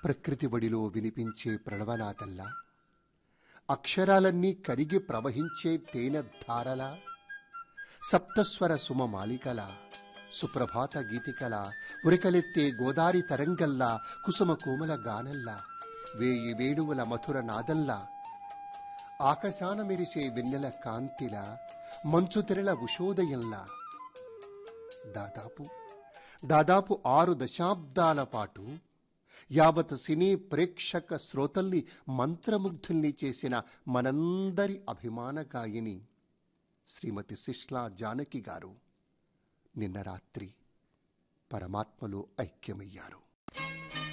ప్రకృతి బడిలో వినిపించే ప్రణవనాదల్లా అక్షరాలన్నీ కరిగి ప్రవహించే తేనె ధారలా సప్తస్వర సుమ మాలికల సుప్రభాత గీతికల ఉరకలెత్తే గోదారి తరంగల్లా కుసుమ కోమల గానల్లా వేయి వేణువుల మధుర నాదల్లా ఆకాశాన మెరిసే వెన్నెల కాంతిలా మంచు తెరల ఉషోదయంలా దాదాపు దాదాపు ఆరు దశాబ్దాల పాటు యావత్ సినీ ప్రేక్షక శ్రోతల్ని మంత్రముగ్ధుల్ని చేసిన మనందరి అభిమాన గాయని శ్రీమతి శిష్లా జానకి గారు నిన్న రాత్రి పరమాత్మలో ఐక్యమయ్యారు